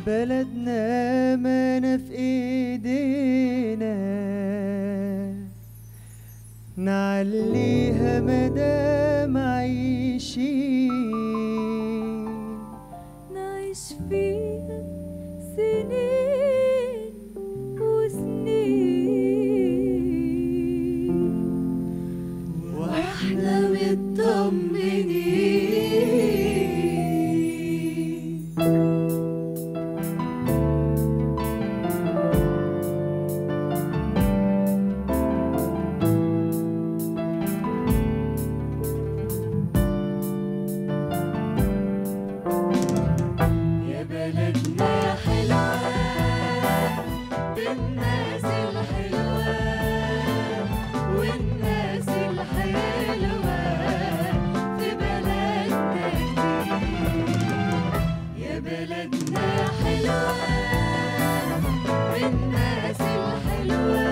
بلدنا ما في ايدينا نعليها مدام عايشين نعيش فيها سنين وسنين واحنا مطمنين يا بلدنا يا حلوة بالناس الحلوة والناس الحلوة في بلدنا كتير يا بلدنا يا حلوة بالناس الحلوة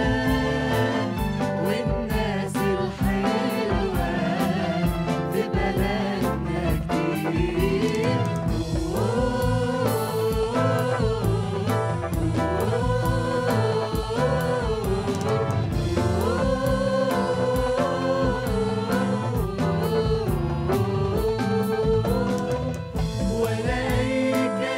والناس الحلوة في بلدنا كتير ولا أي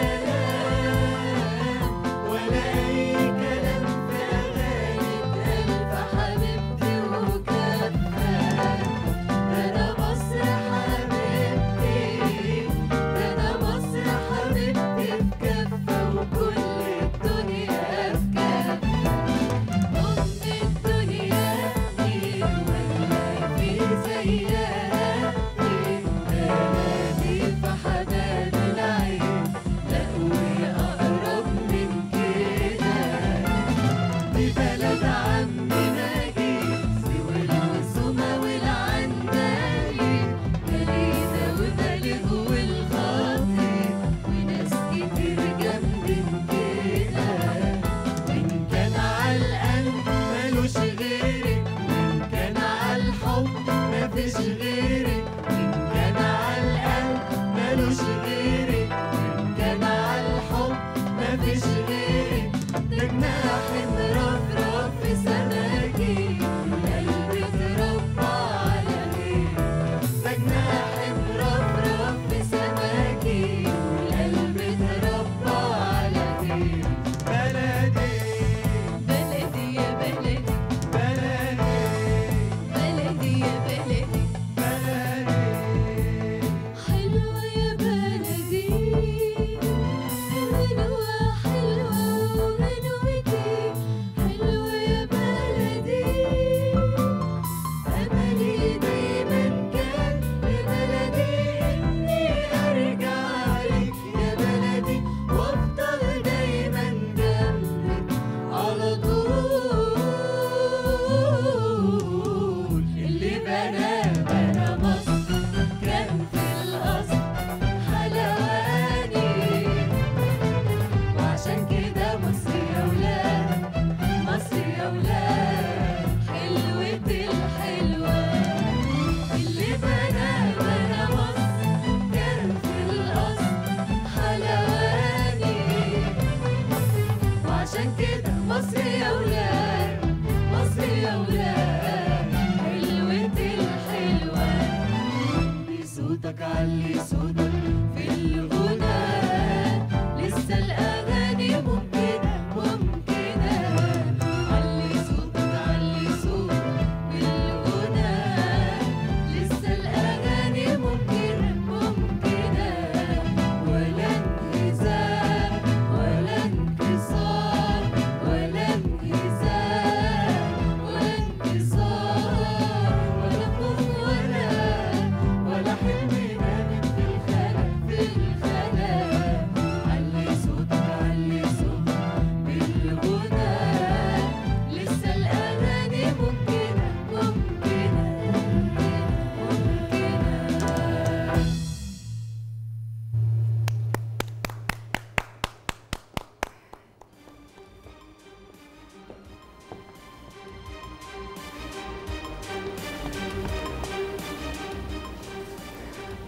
كلام ولا أي كلام في أغاني ألف حبيبتي وكفاك ده أنا مصر حبيبتي ده أنا مصر حبيبتي في كفة وكل الدنيا في كفة أم الدنيا دي ولا في زيها دي بلدي في حباب العين لا وأقرب من كده دي بلد عمي نجيب والعزومة والعنايب ملينا وبلغ والخطيب وناس كتير جنب كده وإن كان عالقلب ملوش غيرك وإن كان عالحب مفيش غيرك وإن كان عالقلب ملوش غيرك وإن كان عالحب مفيش غيرك ده جناح مرفرف في سماكي القلب اتربى على غيرك ده جناح مرفرف في سماكي القلب اتربى على غيرك بلدي بلدي يا بلدي بلدي بلدي يا بلدي بلدي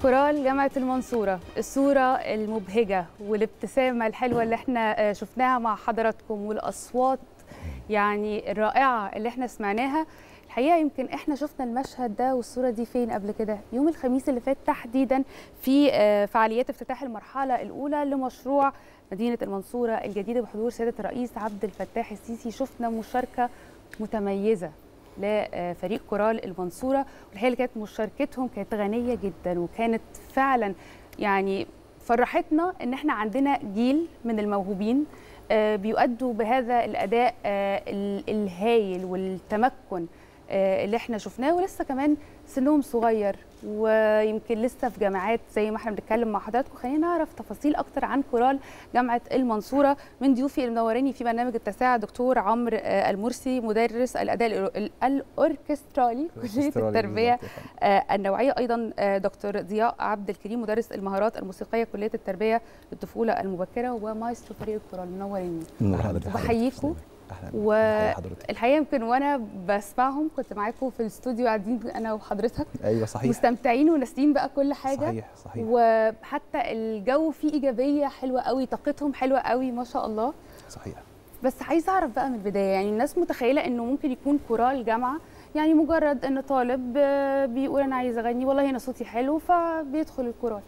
كورال جامعة المنصورة الصورة المبهجة والابتسامة الحلوة اللي احنا آه، شفناها مع حضراتكم والأصوات يعني الرائعة اللي احنا سمعناها الحقيقة يمكن احنا شفنا المشهد ده والصورة دي فين قبل كده يوم الخميس اللي فات تحديدا في آه، فعاليات افتتاح المرحلة الأولى لمشروع مدينة المنصورة الجديدة بحضور سيادة الرئيس عبد الفتاح السيسي شفنا مشاركة متميزة لفريق كورال المنصورة والحقيقة اللي كانت مشاركتهم كانت غنية جدا وكانت فعلا يعني فرحتنا ان احنا عندنا جيل من الموهوبين آه، بيؤدوا بهذا الاداء آه، ال- الهايل والتمكن آه، اللي احنا شفناه ولسه كمان سنهم صغير ويمكن لسه في جامعات زي ما احنا بنتكلم مع حضراتكم خلينا نعرف تفاصيل اكتر عن كورال جامعه المنصوره من ضيوفي المنورين في برنامج التاسعه دكتور عمرو آه، المرسي مدرس الاداء الأور- ال- الاوركسترالي كليه التربيه آه، النوعيه ايضا آه، دكتور ضياء عبد الكريم مدرس المهارات الموسيقيه كليه التربيه للطفوله المبكره ومايسترو فريق الكورال منورين نور حضرتك وبحييكم اهلا و- بحيي حضرتك الحقيقه يمكن وانا بسمعهم كنت معاكم في الاستوديو قاعدين انا وحضرتك ايوه صحيح مستمتعين وناسين بقى كل حاجه صحيح صحيح وحتى الجو فيه ايجابيه حلوه قوي طاقتهم حلوه قوي ما شاء الله صحيح بس عايزه اعرف بقى من البدايه يعني الناس متخيله انه ممكن يكون كورال جامعه يعني مجرد ان طالب آه، بيقول انا عايز اغني والله هنا صوتي حلو فبيدخل الكورال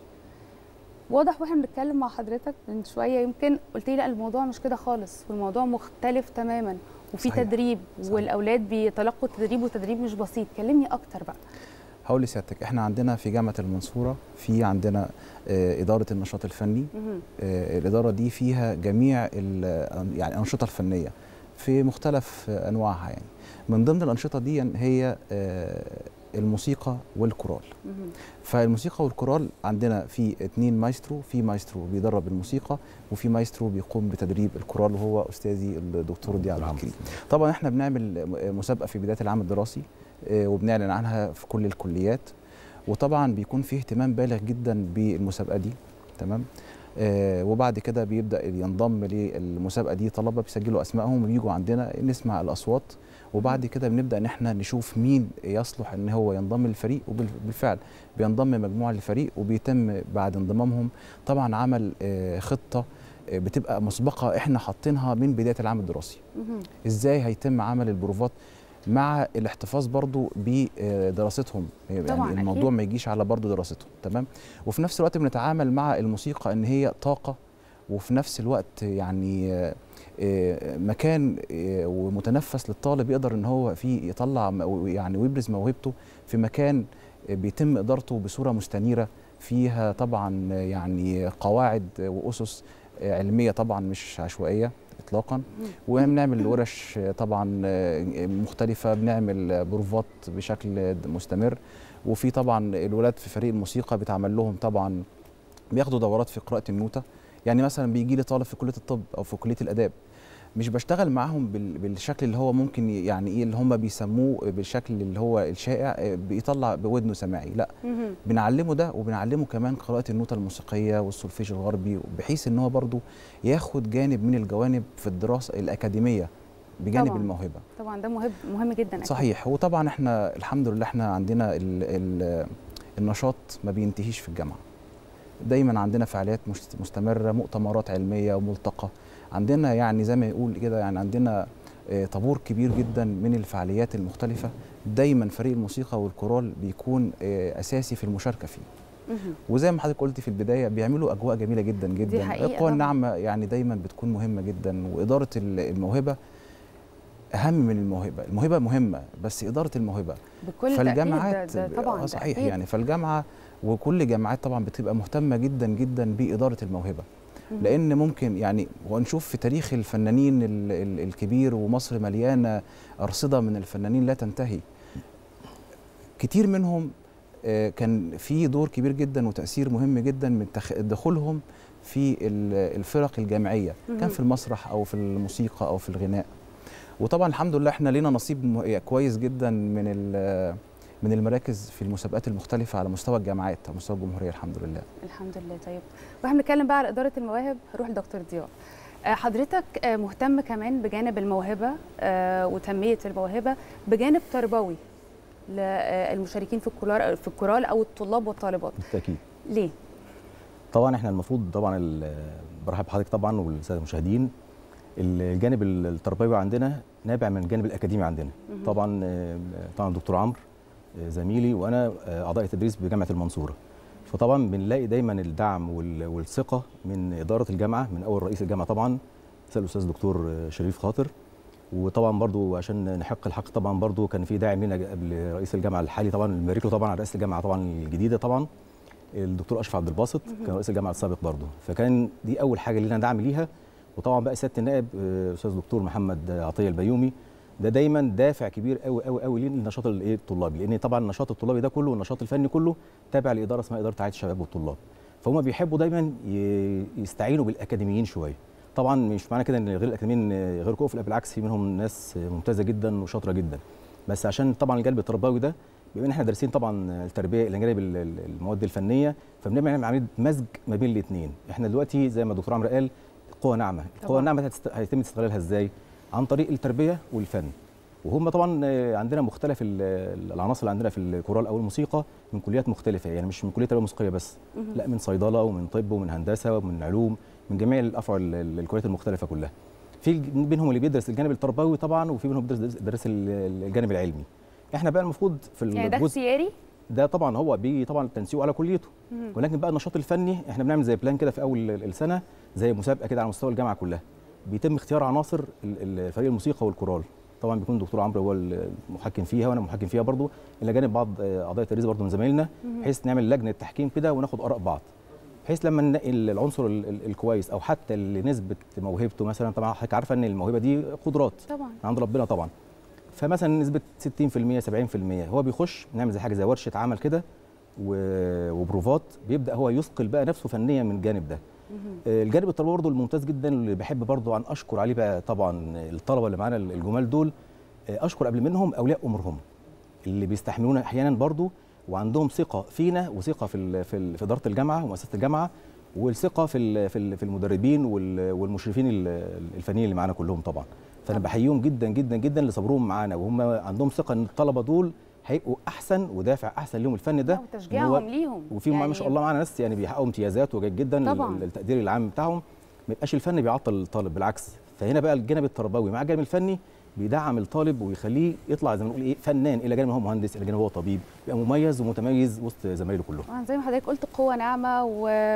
واضح واحنا بنتكلم مع حضرتك من شويه يمكن قلت لي لا الموضوع مش كده خالص والموضوع مختلف تماما وفي صحيح. تدريب صحيح. والاولاد بيتلقوا تدريب وتدريب مش بسيط كلمني اكتر بقى هقول لسيادتك احنا عندنا في جامعه المنصوره في عندنا آه، اداره النشاط الفني مهم. آه، الاداره دي فيها جميع ال- يعني الانشطه الفنيه في مختلف آه، انواعها يعني من ضمن الانشطه دي هي آه، الموسيقى والكورال مهم. فالموسيقى والكورال عندنا في اتنين مايسترو في مايسترو بيدرب الموسيقى وفي مايسترو بيقوم بتدريب الكورال وهو استاذي الدكتور ضياء عبد الكريم طبعا احنا بنعمل مسابقه في بدايه العام الدراسي آه، وبنعلن عنها في كل الكليات وطبعا بيكون فيه اهتمام بالغ جدا بالمسابقه دي تمام آه وبعد كده بيبدا ينضم للمسابقه دي طلبه بيسجلوا اسمائهم وبيجوا عندنا نسمع الاصوات وبعد كده بنبدا ان احنا نشوف مين يصلح ان هو ينضم للفريق وبالفعل بينضم مجموعه للفريق وبيتم بعد انضمامهم طبعا عمل آه خطه آه، بتبقى مسبقه احنا حاطينها من بدايه العام الدراسي مهم. ازاي هيتم عمل البروفات مع الاحتفاظ برضو بدراستهم يعني طبعاً، الموضوع أكيد. ما يجيش على برضو دراستهم تمام وفي نفس الوقت بنتعامل مع الموسيقى ان هي طاقه وفي نفس الوقت يعني آه، آه، مكان آه، ومتنفس للطالب يقدر ان هو فيه يطلع م- يعني ويبرز موهبته في مكان آه، بيتم ادارته بصوره مستنيره فيها طبعا آه، يعني قواعد واسس آه، علميه طبعا مش عشوائيه اطلاقا وبنعمل ورش طبعا مختلفه بنعمل بروفات بشكل مستمر وفي طبعا الولاد في فريق الموسيقى بيتعمل لهم طبعا بياخدوا دورات في قراءه النوته يعني مثلا بيجي لي طالب في كليه الطب او في كليه الاداب مش بشتغل معاهم بال- بالشكل اللي هو ممكن يعني ايه اللي هم بيسموه بالشكل اللي هو الشائع بيطلع بودنه سماعي لا مهم. بنعلمه ده وبنعلمه كمان قراءة النوتة الموسيقية والسولفيج الغربي بحيث ان هو برضو ياخد جانب من الجوانب في الدراسة الأكاديمية بجانب طبعاً. الموهبة طبعا ده مهم مهم جدا أكيد. صحيح وطبعا احنا الحمد لله احنا عندنا ال ال النشاط ما بينتهيش في الجامعة دايما عندنا فعاليات مش- مستمرة مؤتمرات علمية وملتقى عندنا يعني زي ما يقول كده يعني عندنا آه، طابور كبير جدا من الفعاليات المختلفة دايما فريق الموسيقى والكورال بيكون آه، أساسي في المشاركة فيه مهم. وزي ما حضرتك قلت في البدايه بيعملوا اجواء جميله جدا جدا حقيقة القوى طبعاً. الناعمه يعني دايما بتكون مهمه جدا واداره ال- الموهبه اهم من الموهبه الموهبه مهمه بس اداره الموهبه بكل فالجامعات تأكيد ده, ده طبعا آه ده صحيح أكيد. يعني فالجامعه وكل الجامعات طبعا بتبقى مهتمه جدا جدا باداره الموهبه مهم. لان ممكن يعني ونشوف في تاريخ الفنانين ال- ال- الكبير ومصر مليانه ارصده من الفنانين لا تنتهي كتير منهم آه، كان في دور كبير جدا وتاثير مهم جدا من تخ- دخولهم في ال- الفرق الجامعيه مهم. كان في المسرح او في الموسيقى او في الغناء وطبعا الحمد لله احنا لينا نصيب م- كويس جدا من ال- من المراكز في المسابقات المختلفه على مستوى الجامعات على مستوى الجمهوريه الحمد لله الحمد لله طيب واحنا بنتكلم بقى على اداره المواهب هروح لدكتور ضياء آه، حضرتك آه، مهتم كمان بجانب الموهبه آه، وتنميه الموهبه بجانب تربوي للمشاركين في الكورال في الكورال او الطلاب والطالبات بالتاكيد ليه طبعا احنا المفروض طبعا ال- برحب بحضرتك طبعا والساده المشاهدين الجانب التربوي عندنا نابع من الجانب الاكاديمي عندنا مهم. طبعا آه، طبعا الدكتور عمرو آه، زميلي وانا آه، اعضاء التدريس بجامعه المنصوره فطبعا بنلاقي دايما الدعم وال- والثقه من اداره الجامعه من اول رئيس الجامعه طبعا سيد الاستاذ دكتور آه، شريف خاطر وطبعا برضو عشان نحق الحق طبعا برضو كان في داعم لنا قبل رئيس الجامعه الحالي طبعا نبارك له طبعا على رئاسه الجامعه طبعا الجديده طبعا الدكتور اشرف عبد الباسط كان رئيس الجامعه السابق برضه فكان دي اول حاجه لينا دعم ليها وطبعا بقى سياده النائب آه، استاذ دكتور محمد عطيه البيومي ده دايما دافع كبير قوي قوي قوي للنشاط الايه الطلابي لان طبعا النشاط الطلابي ده كله والنشاط الفني كله تابع لاداره اسمها اداره رعايه الشباب والطلاب فهم بيحبوا دايما ي- يستعينوا بالاكاديميين شويه طبعا مش معنى كده ان غير الاكاديميين آه، غير كفء لا بالعكس في منهم ناس آه، ممتازه جدا وشاطره جدا بس عشان طبعا الجانب التربوي ده بما ان احنا دارسين طبعا التربيه الى جانب ال- ال- المواد الفنيه فبنعمل نعمل عمليه مزج ما بين الاثنين احنا دلوقتي زي ما الدكتور عمرو قال قوه ناعمه القوه طبعاً. الناعمه هتست- هيتم استغلالها ازاي عن طريق التربيه والفن وهم طبعا آه، عندنا مختلف ال- العناصر اللي عندنا في الكورال او الموسيقى من كليات مختلفه يعني مش من كليه التربيه الموسيقيه بس مهم. لا من صيدله ومن طب ومن هندسه ومن علوم من جميع الافرع ال- ال- الكليات المختلفه كلها في بينهم اللي بيدرس الجانب التربوي طبعا وفي منهم بيدرس بيدرس ال- الجانب العلمي احنا بقى المفروض في يعني ده الجزء اختياري ده طبعا هو بيجي طبعا تنسيقه على كليته مهم. ولكن بقى النشاط الفني احنا بنعمل زي بلان كده في اول ال- السنه زي مسابقه كده على مستوى الجامعه كلها بيتم اختيار عناصر ال- ال- فريق الموسيقى والكورال طبعا بيكون الدكتور عمرو هو المحكم فيها وانا محكم فيها برضو الى جانب بعض آه، اعضاء التدريس برضو من زمايلنا بحيث نعمل لجنه تحكيم كده وناخد اراء بعض بحيث لما ننقي العنصر ال- ال- الكويس او حتى اللي نسبه موهبته مثلا طبعا حضرتك عارفه ان الموهبه دي قدرات طبعا من عند ربنا طبعا فمثلا نسبه 60% 70% هو بيخش نعمل زي حاجه زي ورشه عمل كده و- وبروفات بيبدا هو يثقل بقى نفسه فنيا من الجانب ده مهم. آه، الجانب الطلبه برضه الممتاز جدا اللي بحب برضه ان اشكر عليه بقى طبعا الطلبه اللي معانا الجمال دول آه، اشكر قبل منهم اولياء امورهم اللي بيستحملونا احيانا برضه وعندهم ثقه فينا وثقه في ال- في, ال- في اداره الجامعه ومؤسسه الجامعه والثقه في ال- في ال- في المدربين وال- والمشرفين ال- الفنيين اللي معانا كلهم طبعا فانا طبعاً. بحييهم جدا جدا جدا لصبرهم معانا وهم عندهم ثقه ان الطلبه دول هيبقوا احسن ودافع احسن ليهم الفن ده لا، إن وتشجيعهم هو- ليهم وفي يعني ما شاء الله معانا ناس يعني بيحققوا امتيازات وجيد جدا طبعاً. ال- التقدير العام بتاعهم ما يبقاش الفن بيعطل الطالب بالعكس فهنا بقى الجانب التربوي مع الجانب الفني بيدعم الطالب ويخليه يطلع زي ما نقول ايه فنان الى جانب هو مهندس الى جانب هو طبيب يبقى مميز ومتميز وسط زمايله كلهم طبعا زي ما حضرتك قلت قوة ناعمة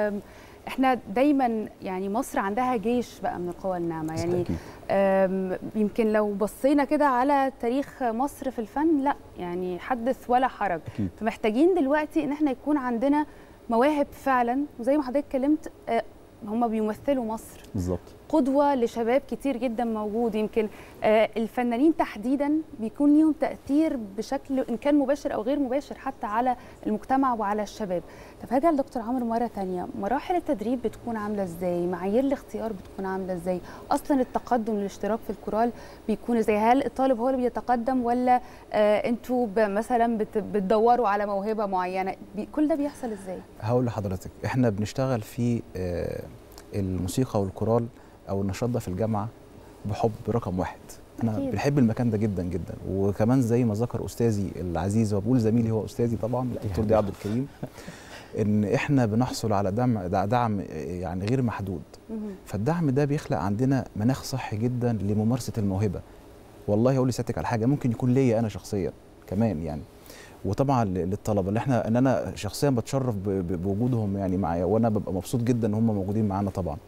واحنا دايما يعني مصر عندها جيش بقى من القوى الناعمة يعني أكيد. أم، يمكن لو بصينا كده على تاريخ مصر في الفن لا يعني حدث ولا حرج أكيد. فمحتاجين دلوقتي ان احنا يكون عندنا مواهب فعلا وزي ما حضرتك اتكلمت آه، هم بيمثلوا مصر بالظبط قدوة لشباب كتير جدا موجود يمكن آه، الفنانين تحديدا بيكون ليهم تأثير بشكل إن كان مباشر أو غير مباشر حتى على المجتمع وعلى الشباب طب هرجع لدكتور عمرو مرة تانية مراحل التدريب بتكون عاملة إزاي معايير الاختيار بتكون عاملة إزاي أصلا التقدم للاشتراك في الكورال بيكون إزاي هل الطالب هو اللي بيتقدم ولا آه أنتوا ب- مثلا بت- بتدوروا على موهبة معينة بي- كل ده بيحصل إزاي هقول لحضرتك احنا بنشتغل في آه، الموسيقى والكورال او النشاط ده في الجامعه بحب رقم واحد انا أكيد. بنحب المكان ده جدا جدا وكمان زي ما ذكر استاذي العزيز وبقول زميلي هو استاذي طبعا الدكتور دي عبد الكريم ان احنا بنحصل على دعم دعم يعني غير محدود مهم. فالدعم ده بيخلق عندنا مناخ صحي جدا لممارسه الموهبه والله اقول لسيادتك على حاجه ممكن يكون ليا انا شخصيا كمان يعني وطبعا ل- للطلبه اللي احنا ان انا شخصيا بتشرف ب- ب- بوجودهم يعني معايا وانا ببقى مبسوط جدا ان هم موجودين معانا طبعا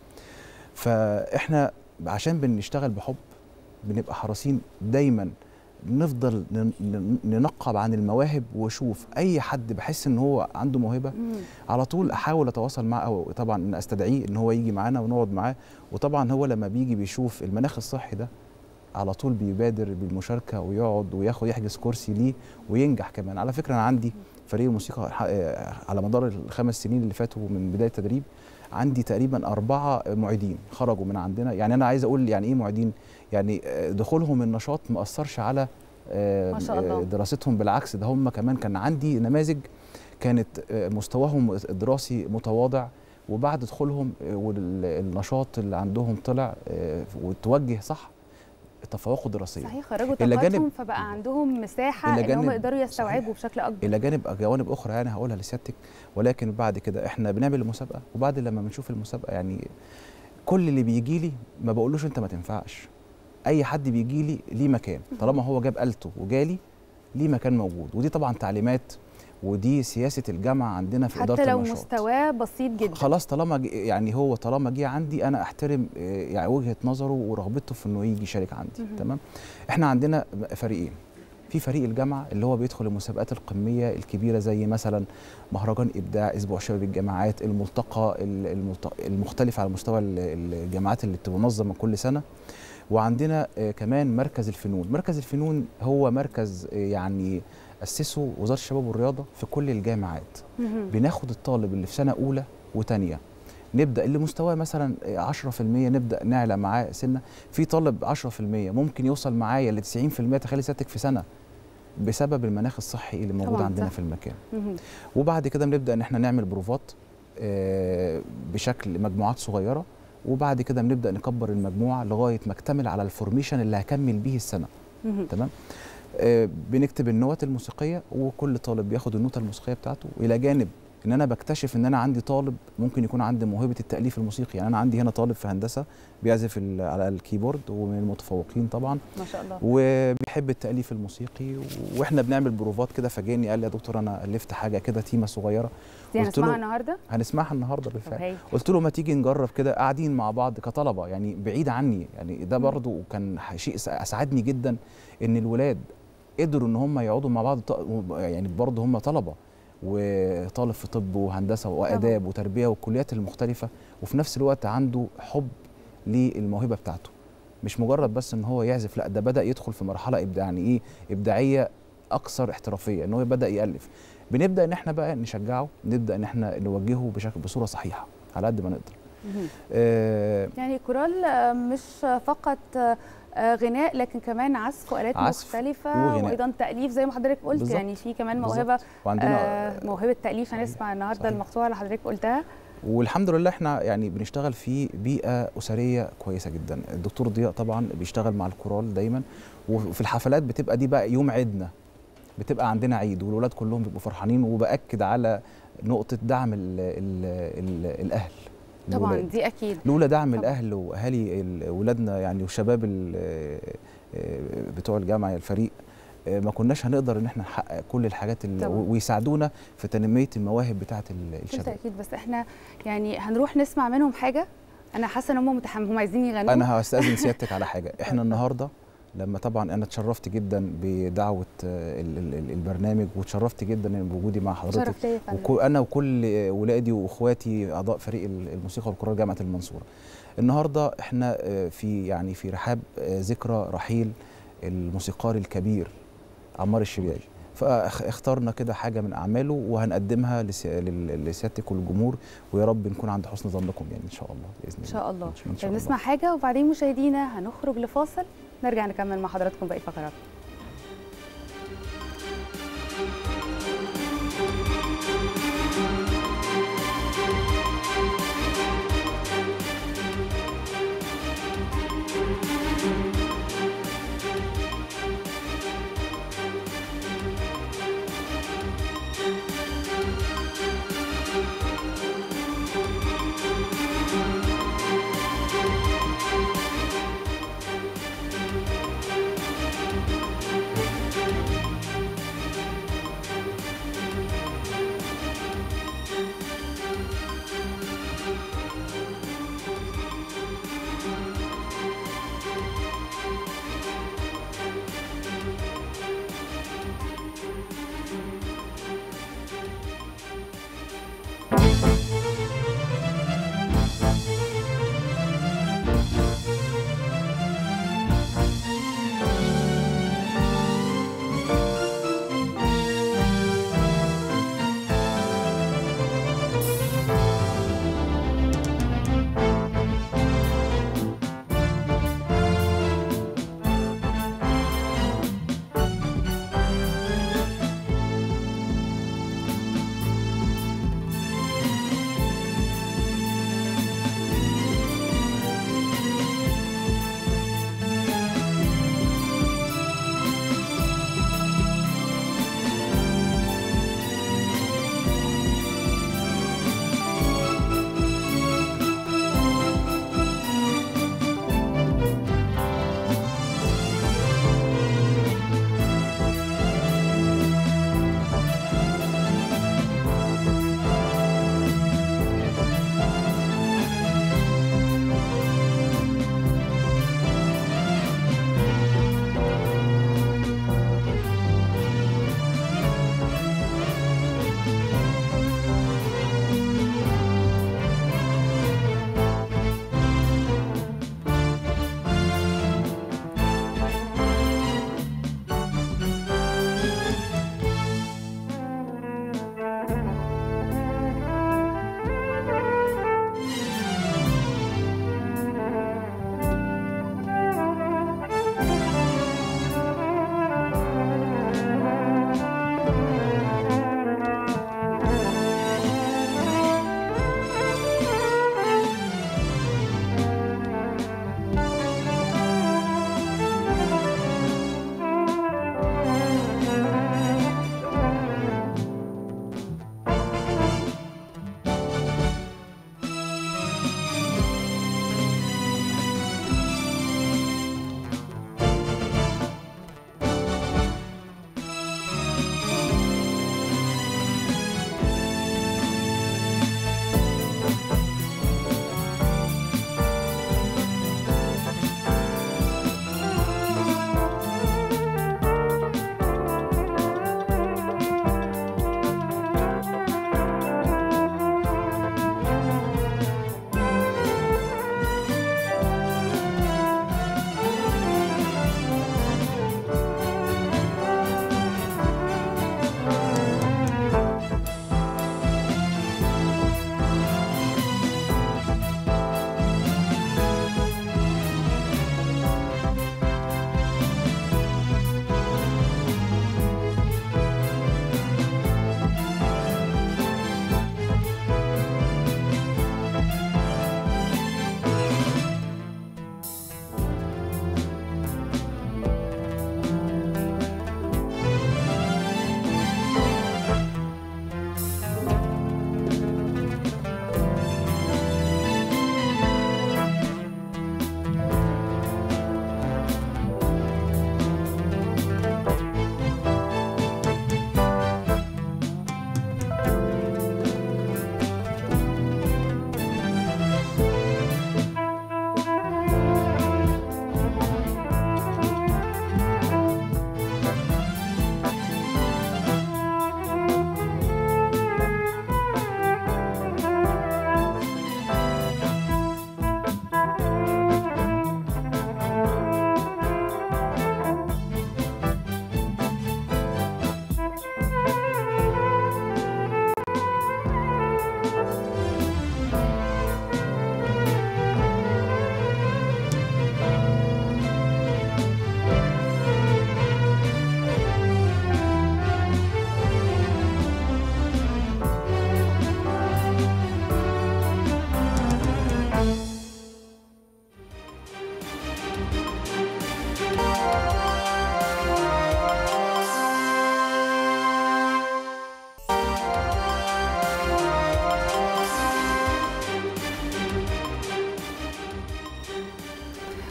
فاحنا عشان بنشتغل بحب بنبقى حريصين دايما نفضل ن- ن- ننقب عن المواهب واشوف اي حد بحس ان هو عنده موهبه مم. على طول احاول اتواصل معه او طبعا ان استدعيه ان هو يجي معانا ونقعد معاه وطبعا هو لما بيجي بيشوف المناخ الصحي ده على طول بيبادر بالمشاركه ويقعد وياخد يحجز كرسي ليه وينجح كمان على فكره انا عندي فريق موسيقى ح- آه، على مدار الخمس سنين اللي فاتوا من بدايه التدريب عندي تقريبا أربعة معيدين خرجوا من عندنا يعني أنا عايز أقول يعني إيه معيدين يعني آه، دخولهم النشاط ما أثرش على آه، ما شاء الله. آه، دراستهم بالعكس ده هم كمان كان عندي نماذج كانت آه، مستواهم الدراسي متواضع وبعد دخولهم آه، والنشاط اللي عندهم طلع آه، وتوجه صح تفوقوا دراسيا صحيح خرجوا إلى جانب- طاقتهم فبقى عندهم مساحه إلى ان هم جانب- يقدروا يستوعبوا صحيح. بشكل اكبر الى جانب جوانب اخرى يعني هقولها لسيادتك ولكن بعد كده احنا بنعمل المسابقه وبعد لما بنشوف المسابقه يعني كل اللي بيجي لي ما بقولوش انت ما تنفعش اي حد بيجي لي ليه مكان طالما هو جاب آلته وجالي ليه مكان موجود ودي طبعا تعليمات ودي سياسه الجامعه عندنا في اداره حتى لو النشاط مستواه بسيط جدا خلاص طالما جه- يعني هو طالما جه عندي انا احترم آه، يعني وجهه نظره ورغبته في انه يجي يشارك عندي مهم. تمام احنا عندنا فريقين في فريق الجامعه اللي هو بيدخل المسابقات القميه الكبيره زي مثلا مهرجان ابداع اسبوع شباب الجامعات الملتقى ال- الملت- المختلف على مستوى ال- الجامعات اللي بتبقى منظمه كل سنه وعندنا آه، كمان مركز الفنون مركز الفنون هو مركز آه، يعني اسسه وزاره الشباب والرياضه في كل الجامعات مهم. بناخد الطالب اللي في سنه اولى وثانيه نبدا اللي مستواه مثلا 10% نبدا نعلى معاه سنه في طالب 10% ممكن يوصل معايا ل 90% تخيلي سيادتك في سنه بسبب المناخ الصحي اللي موجود طبعاً، عندنا صح. في المكان مهم. وبعد كده بنبدا ان احنا نعمل بروفات آه، بشكل مجموعات صغيره وبعد كده بنبدا نكبر المجموعه لغايه ما اكتمل على الفورميشن اللي هكمل بيه السنه مهم. تمام آه، بنكتب النوت الموسيقيه وكل طالب بياخد النوته الموسيقيه بتاعته الى جانب ان انا بكتشف ان انا عندي طالب ممكن يكون عنده موهبه التاليف الموسيقي يعني انا عندي هنا طالب في هندسه بيعزف ال- على الكيبورد ومن المتفوقين طبعا ما شاء الله وبيحب التاليف الموسيقي واحنا بنعمل بروفات كده فجاني قال لي يا دكتور انا الفت حاجه كده تيمه صغيره دي قلت له- هنسمعها النهارده هنسمعها النهارده طب بالفعل هاي قلت له ما تيجي نجرب كده قاعدين مع بعض كطلبه يعني بعيد عني يعني ده مم. برضو كان ح- شيء س- اسعدني جدا ان الولاد قدروا ان هم يقعدوا مع بعض ط- يعني برضو هم طلبه وطالب في طب وهندسه واداب وتربيه والكليات المختلفه وفي نفس الوقت عنده حب للموهبه بتاعته مش مجرد بس ان هو يعزف لا ده بدا يدخل في مرحله ابداع يعني ايه ابداعيه اكثر احترافيه ان هو بدا يالف بنبدا ان احنا بقى نشجعه نبدا ان احنا نوجهه بشكل بصوره صحيحه على قد ما نقدر مهم. آه يعني كورال آه، مش فقط آه، آه، غناء لكن كمان عزف وآلات عزف مختلفة وغناء. وأيضا تأليف زي ما حضرتك قلت بالظبط. يعني في كمان بالظبط. موهبة وعندنا آه موهبة تأليف هنسمع النهاردة صحيح. المقطوعة اللي حضرتك قلتها والحمد لله احنا يعني بنشتغل في بيئه اسريه كويسه جدا الدكتور ضياء طبعا بيشتغل مع الكورال دايما وفي الحفلات بتبقى دي بقى يوم عيدنا بتبقى عندنا عيد والولاد كلهم بيبقوا فرحانين وباكد على نقطه دعم ال ال ال الاهل طبعا للولاد. دي أكيد لولا دعم طبعاً. الاهل واهالي ال- ولادنا يعني وشباب ال- بتوع الجامعه الفريق ما كناش هنقدر ان احنا نحقق كل الحاجات اللي طبعاً. ويساعدونا في تنميه المواهب بتاعه ال- بكل الشباب تأكيد بس احنا يعني هنروح نسمع منهم حاجة أنا حاسة إن هم متحمسين هم عايزين يغنوا انا هستاذن سيادتك على حاجه احنا النهارده لما طبعا انا اتشرفت جدا بدعوه آه، ال- ال- ال- البرنامج واتشرفت جدا إن بوجودي مع حضرتك شرف ليا يا فندم. وكو انا وكل ولادي واخواتي اعضاء فريق ال- الموسيقى والكورال جامعه المنصوره النهارده احنا آه، في يعني في رحاب آه، ذكرى رحيل الموسيقار الكبير عمار الشريعي فاخترنا كده حاجه من اعماله وهنقدمها لس- لل- لسيادتك والجمهور ويا رب نكون عند حسن ظنكم يعني ان شاء الله باذن الله إن شاء الله ان شاء طيب الله نسمع حاجة وبعدين مشاهدينا هنخرج لفاصل نرجع نكمل مع حضراتكم باقي فقرات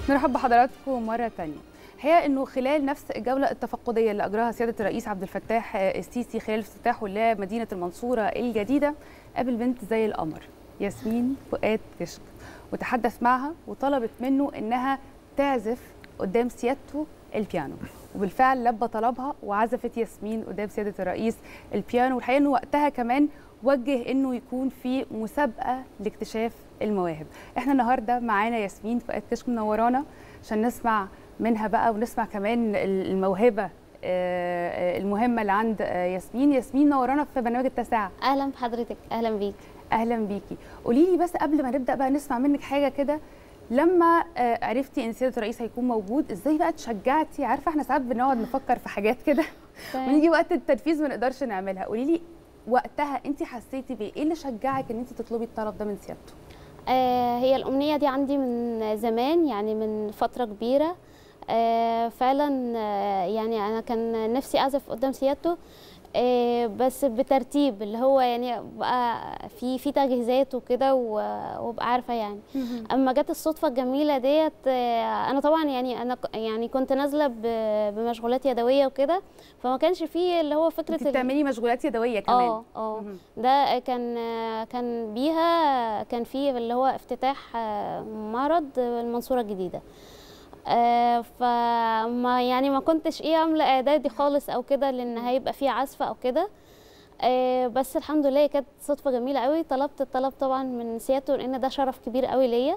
نرحب بحضراتكم مرة تانية الحقيقة انه خلال نفس الجولة التفقدية اللي اجراها سيادة الرئيس عبد الفتاح السيسي خلال افتتاحه لمدينة المنصورة الجديدة قابل بنت زي القمر ياسمين فؤاد كشك وتحدث معها وطلبت منه انها تعزف قدام سيادته البيانو وبالفعل لبى طلبها وعزفت ياسمين قدام سيادة الرئيس البيانو والحقيقة انه وقتها كمان وجه انه يكون في مسابقة لاكتشاف المواهب احنا النهارده معانا ياسمين فؤاد كشك منورانا عشان نسمع منها بقى ونسمع كمان الموهبه آه، المهمه اللي عند آه، ياسمين ياسمين نورانا في برنامج التاسعه اهلا بحضرتك اهلا بيك اهلا بيكي قولي لي بس قبل ما نبدا بقى نسمع منك حاجه كده لما آه، عرفتي ان سياده الرئيس هيكون موجود ازاي بقى تشجعتي عارفه احنا ساعات بنقعد نفكر في حاجات كده ونيجي وقت التنفيذ ما نقدرش نعملها قولي لي وقتها انت حسيتي بايه ايه اللي شجعك ان انت تطلبي الطلب ده من سيادته آه هي الامنيه دي عندي من زمان يعني من فتره كبيره آه فعلا آه يعني انا كان نفسي اعزف قدام سيادته آه بس بترتيب اللي هو يعني بقى في في تجهيزات وكده و- وابقى عارفه يعني اما جت الصدفه الجميله ديت آه، انا طبعا يعني انا ك- يعني كنت نازله ب- بمشغولات يدويه وكده فما كانش فيه اللي هو فكره انت ال- بتعملي مشغولات يدويه كمان اه اه مهم. ده كان كان بيها كان في اللي هو افتتاح آه، معرض المنصوره الجديده آه، فما يعني ما كنتش ايه عامله اعدادي خالص او كده لان هيبقى فيه عزف او كده آه، بس الحمد لله كانت صدفه جميله قوي طلبت الطلب طبعا من سيادته لان ده شرف كبير قوي ليا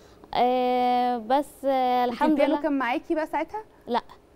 آه، بس آه، انت الحمد البيانو لله كان معاكي بقى ساعتها لا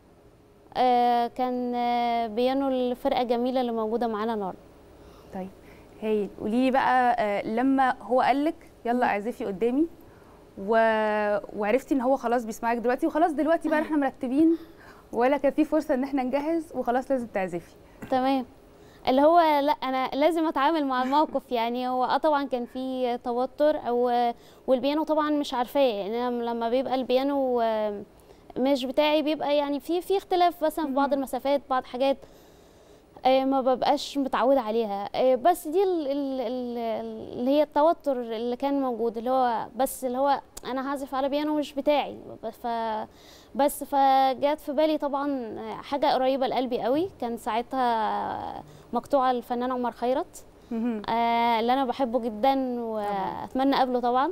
آه، كان آه، بيانو الفرقه الجميله اللي موجوده معانا النهارده طيب هايل قولي لي بقى آه، لما هو قال لك يلا اعزفي قدامي و... وعرفتي ان هو خلاص بيسمعك دلوقتي وخلاص دلوقتي بقى احنا مرتبين ولا كان في فرصه ان احنا نجهز وخلاص لازم تعزفي تمام اللي هو لا انا لازم اتعامل مع الموقف يعني هو اه طبعا كان في توتر او والبيانو طبعا مش عارفاه يعني أنا لما بيبقى البيانو آه، مش بتاعي بيبقى يعني في في اختلاف مثلا في بعض المسافات بعض حاجات آه، ما ببقاش متعوده عليها آه، بس دي ال- ال- ال- اللي هي التوتر اللي كان موجود اللي هو بس اللي هو انا هعزف على بيانو مش بتاعي ف بس فجات في بالي طبعا حاجه قريبه لقلبي قوي كان ساعتها مقطوعه الفنان عمر خيرت مهم. آه، اللي انا بحبه جدا واتمنى اقابله طبعا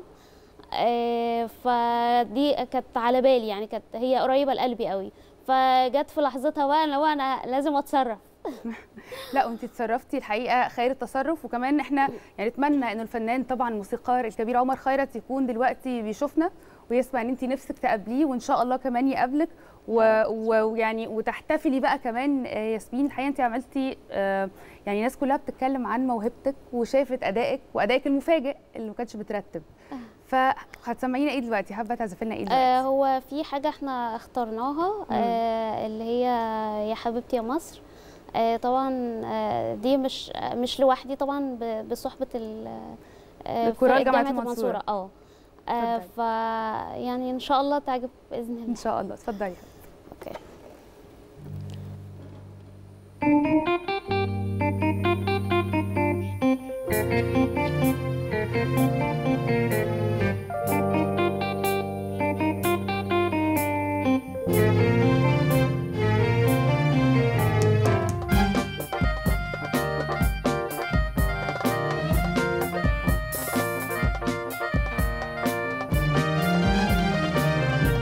آه، فدي كانت على بالي يعني كانت هي قريبه لقلبي قوي فجت في لحظتها بقى اللي هو انا لازم اتصرف لا وانت اتصرفتي الحقيقه خير التصرف وكمان احنا يعني نتمنى ان الفنان طبعا الموسيقار الكبير عمر خيرت يكون دلوقتي بيشوفنا ويسمع ان انت نفسك تقابليه وان شاء الله كمان يقابلك و- و- ويعني وتحتفلي بقى كمان آه، ياسمين الحقيقه انت عملتي آه، يعني الناس كلها بتتكلم عن موهبتك وشافت ادائك وادائك المفاجئ اللي ما كانش بترتب فهتسمعينا ايه دلوقتي حابه تعزفي لنا ايه آه دلوقتي هو في حاجة احنا اخترناها آه اللي هي يا حبيبتي يا مصر آه طبعا آه دي مش آه مش لوحدي طبعا ب- بصحبة ال آه بكورال فرقة جامعة المنصورة. اه آه اتفضلي. ف يعني ان شاء الله تعجب باذن ان الله شاء الله اتفضلي اوكي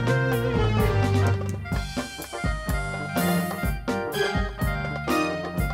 يا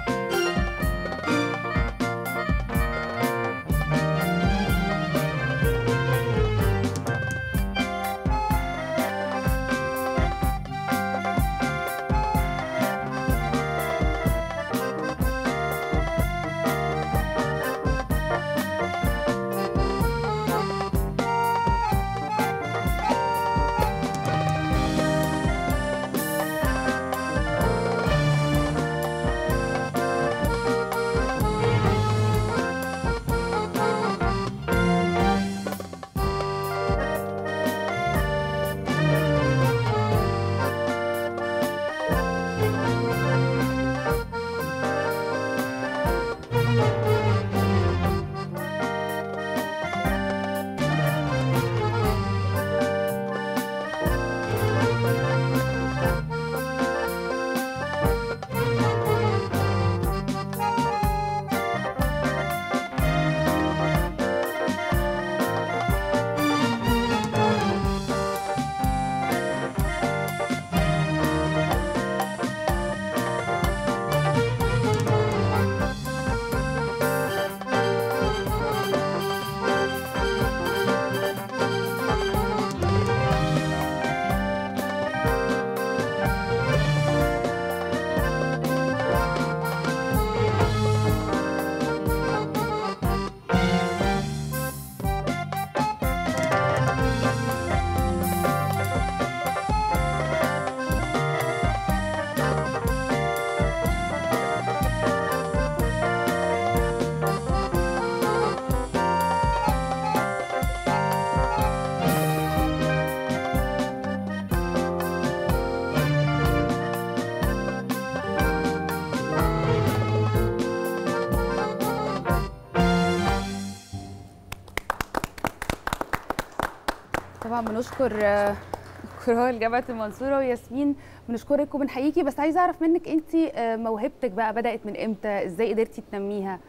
طبعا بنشكر آه، كرال جامعه المنصوره وياسمين بنشكرك وبنحييكي بس عايزه اعرف منك انت موهبتك بقى بدات من امتى ازاي قدرتي تنميها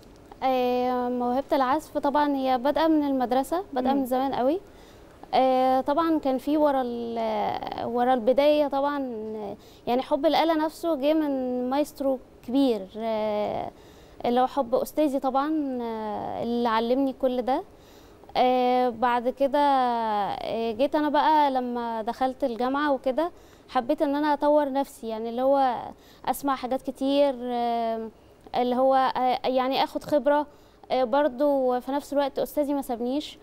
آه، موهبة العزف طبعا هي بادئة من المدرسة بادئة مم. من زمان قوي آه، طبعا كان في ورا ال- ورا البداية طبعا آه، يعني حب الآلة نفسه جه من مايسترو كبير آه، اللي هو حب أستاذي طبعا آه، اللي علمني كل ده آه، بعد كده آه، جيت أنا بقى لما دخلت الجامعة وكده حبيت إن أنا أطور نفسي يعني اللي هو أسمع حاجات كتير آه، اللي هو آه، يعني اخد خبره آه، برضو في نفس الوقت استاذي ما سابنيش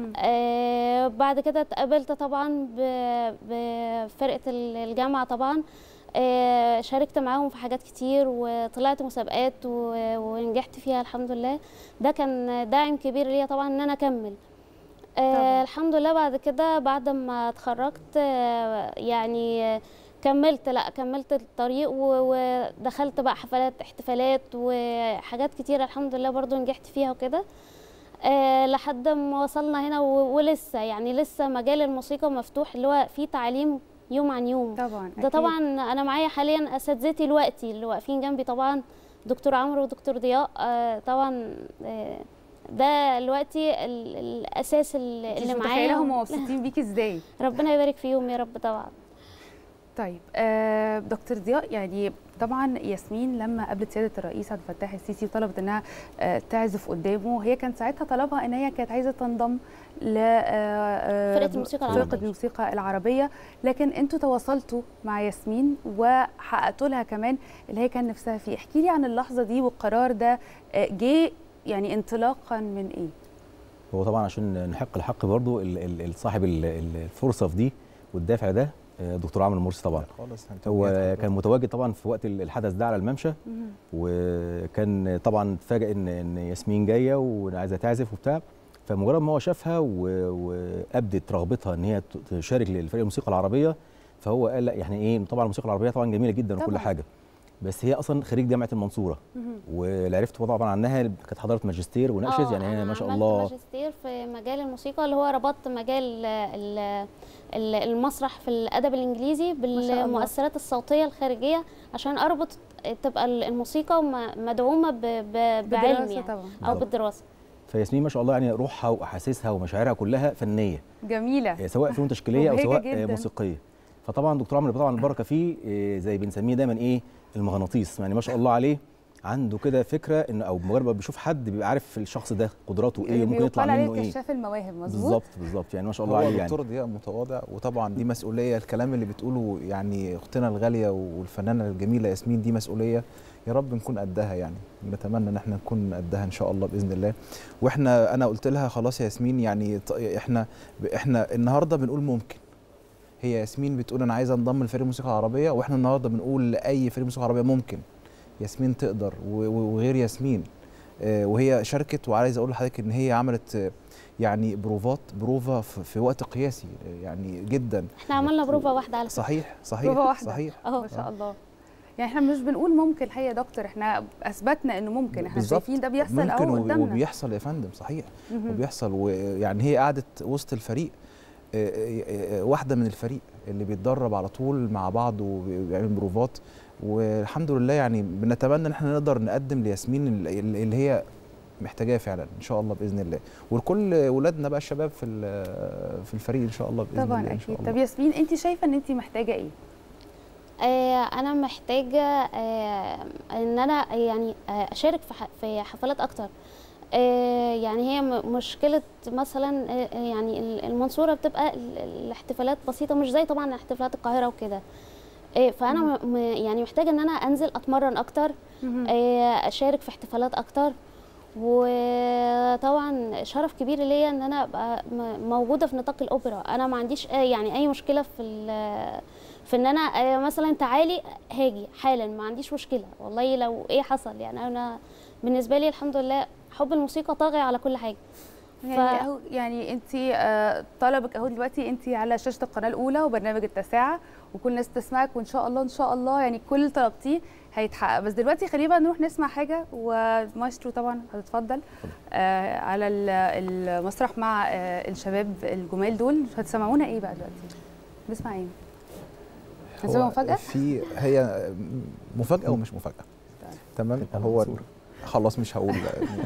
آه، بعد كده اتقابلت طبعا ب- بفرقه ال- الجامعه طبعا آه، شاركت معاهم في حاجات كتير وطلعت مسابقات و- ونجحت فيها الحمد لله ده كان داعم كبير ليا طبعا ان انا اكمل طبعاً. آه الحمد لله بعد كده بعد ما اتخرجت آه يعني آه، كملت لا كملت الطريق و- ودخلت بقى حفلات احتفالات وحاجات كتيرة الحمد لله برضو نجحت فيها وكده آه لحد ما وصلنا هنا و- ولسه يعني لسه مجال الموسيقى مفتوح اللي هو فيه تعليم يوم عن يوم طبعا ده أكيد. طبعا انا معايا حاليا اساتذتي دلوقتي اللي واقفين جنبي طبعا دكتور عمرو ودكتور ضياء آه طبعا آه ده دلوقتي ال- الاساس اللي انت اللي مش معايا متخيله هم مبسوطين بيكي ازاي ربنا يبارك فيهم يا رب طبعا طيب آه دكتور ضياء يعني طبعا ياسمين لما قابلت سياده الرئيس عبد الفتاح السيسي وطلبت انها آه تعزف قدامه هي كان ساعتها طلبها ان هي كانت عايزه تنضم ل آه، فرقة الموسيقى فرقه العربية. الموسيقى العربيه لكن انتوا تواصلتوا مع ياسمين وحققتوا لها كمان اللي هي كان نفسها فيه احكي لي عن اللحظه دي والقرار ده آه، جه يعني انطلاقا من ايه هو طبعا عشان نحق الحق برضو ال- ال- ال- صاحب ال- ال- الفرصه في دي والدافع ده آه، دكتور عمرو مرسي طبعا خالص هو كان متواجد طبعا في وقت ال- الحدث ده على الممشى وكان طبعا اتفاجئ ان ان ياسمين جايه وعايزه تعزف وبتاع فمجرد ما هو شافها و- وابدت رغبتها ان هي ت- تشارك للفريق الموسيقى العربيه فهو قال لا يعني ايه طبعا الموسيقى العربيه طبعا جميله جدا وكل طبعاً. حاجه بس هي اصلا خريج جامعه المنصوره واللي عرفت طبعا عنها كانت حضرت ماجستير وناقشت آه، يعني هي أنا ما شاء عملت الله ماجستير في مجال الموسيقى اللي هو ربطت مجال ال- ال- المسرح في الادب الانجليزي شاء الله. بالمؤثرات الصوتيه الخارجيه عشان اربط تبقى الموسيقى م- مدعومه ب- ب- بعلم بدراسة يعني طبعا او بالظبط. بالدراسه فياسمين ما شاء الله يعني روحها واحاسيسها ومشاعرها كلها فنيه جميله آه، سواء فنون تشكيليه او مبهجة سواء جداً. آه، موسيقيه فطبعا دكتور عمرو طبعا البركه فيه آه، زي بنسميه دايما ايه المغناطيس يعني ما شاء الله عليه عنده كده فكره ان او مجرد ما بيشوف حد بيبقى عارف الشخص ده قدراته ايه ممكن يطلع بيقال عليه منه ايه كشاف المواهب مظبوط بالظبط بالظبط يعني ما شاء الله هو عليه دكتور يعني ضياء متواضع وطبعا دي مسؤوليه الكلام اللي بتقوله يعني اختنا الغاليه والفنانه الجميله ياسمين دي مسؤوليه يا رب نكون قدها يعني نتمنى ان احنا نكون قدها ان شاء الله باذن الله واحنا انا قلت لها خلاص يا ياسمين يعني ط- احنا احنا النهارده بنقول ممكن هي ياسمين بتقول انا عايزه انضم لفريق الموسيقى العربيه واحنا النهارده بنقول لاي فريق موسيقى عربيه ممكن ياسمين تقدر و- و- وغير ياسمين آه، وهي شاركت وعايز اقول لحضرتك ان هي عملت آه، يعني بروفات بروفا في في وقت قياسي آه، يعني جدا احنا عملنا بروفا واحده على فكره صحيح صحيح بروفة واحدة. صحيح اهو ما شاء الله يعني احنا مش بنقول ممكن الحقيقه يا دكتور احنا اثبتنا انه ممكن احنا بالظبط. شايفين ده بيحصل ممكن اهو وب- قدامنا وبيحصل يا فندم صحيح مهم. وبيحصل ويعني هي قعدت وسط الفريق آه، آه، آه، واحده من الفريق اللي بيتدرب على طول مع بعض وبيعمل بروفات والحمد لله يعني بنتمنى ان احنا نقدر نقدم لياسمين ال- ال- اللي هي محتاجاه فعلا ان شاء الله باذن الله ولكل ولادنا بقى الشباب في ال- في الفريق ان شاء الله باذن طبعا الله ان شاء اكيد الله طب ياسمين انت شايفه ان انت محتاجه ايه آه، انا محتاجه آه، ان انا يعني آه، اشارك في ح- في حفلات اكتر آه، يعني هي م- مشكله مثلا آه، يعني ال- المنصوره بتبقى ال- الاحتفالات بسيطه مش زي طبعا احتفالات القاهره وكده آه، فانا م- م- يعني محتاجه ان انا انزل اتمرن اكتر آه، اشارك في احتفالات اكتر وطبعا شرف كبير ليا ان انا ابقى م- موجوده في نطاق الاوبرا انا ما عنديش آه، يعني اي مشكله في ال- في ان انا آه، مثلا تعالي هاجي حالا ما عنديش مشكله والله لو ايه حصل يعني انا بالنسبه لي الحمد لله حب الموسيقى طاغي على كل حاجه يعني ف- اهو يعني انت آه، طلبك اهو دلوقتي انت على شاشه القناه الاولى وبرنامج التاسعه وكل الناس تسمعك وان شاء الله ان شاء الله يعني كل اللي طلبتيه هيتحقق بس دلوقتي خلينا بقى نروح نسمع حاجه ومايسترو طبعا هتتفضل آه على ال- المسرح مع آه الشباب الجمال دول هتسمعونا ايه بقى دلوقتي نسمع ايه هنسمع هو مفاجاه في هي مفاجاه ومش مفاجاه تمام هو خلاص مش هقول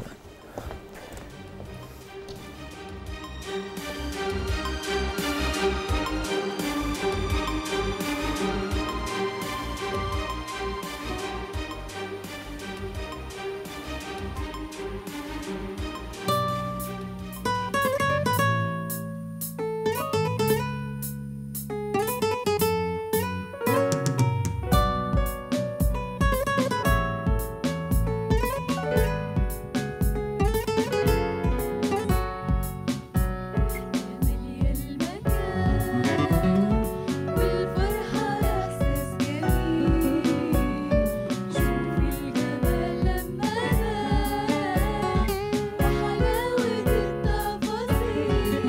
مليا المكان والفرحة إحساس جميل شوفي الجمال لما بان وحلاوة التفاصيل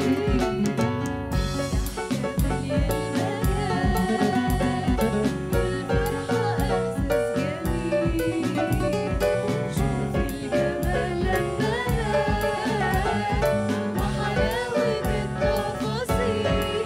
مليا المكان والفرحة إحساس جميل شوفي الجمال لما بان وحلاوة التفاصيل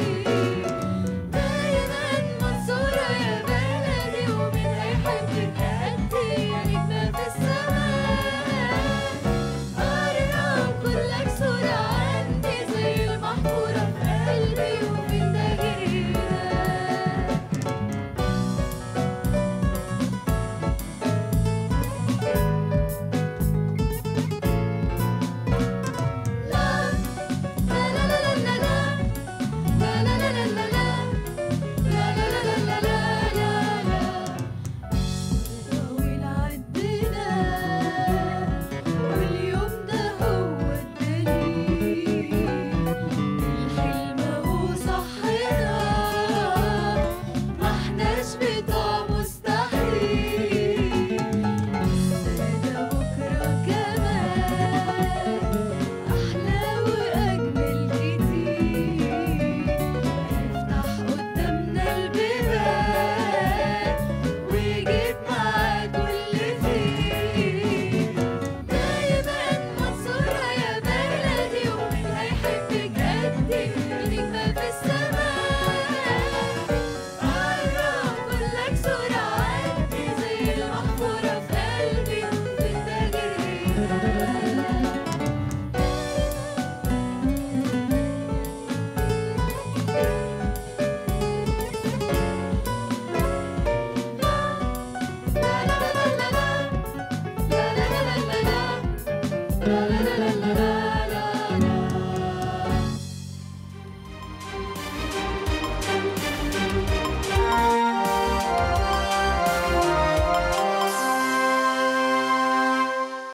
دايما منصورة يا بلدي ومن هيحبك قدي يا نجمة في السماء أرقام كلك صورة عندي زي المحفورة في قلبي وفي الدجيرة بتوع مستحيل ده بكرة كمان أحلى وأجمل كتير هيفتح قدامنا البيبان ويجيب معاه كل خير دايما منصورة يا بلدي ومن هيحبك قدي نجمة في السماء قرب كلك صورة عندي زي المحفورة في قلبي في التجريد لا لا لا لا لا لا لا لا لا لا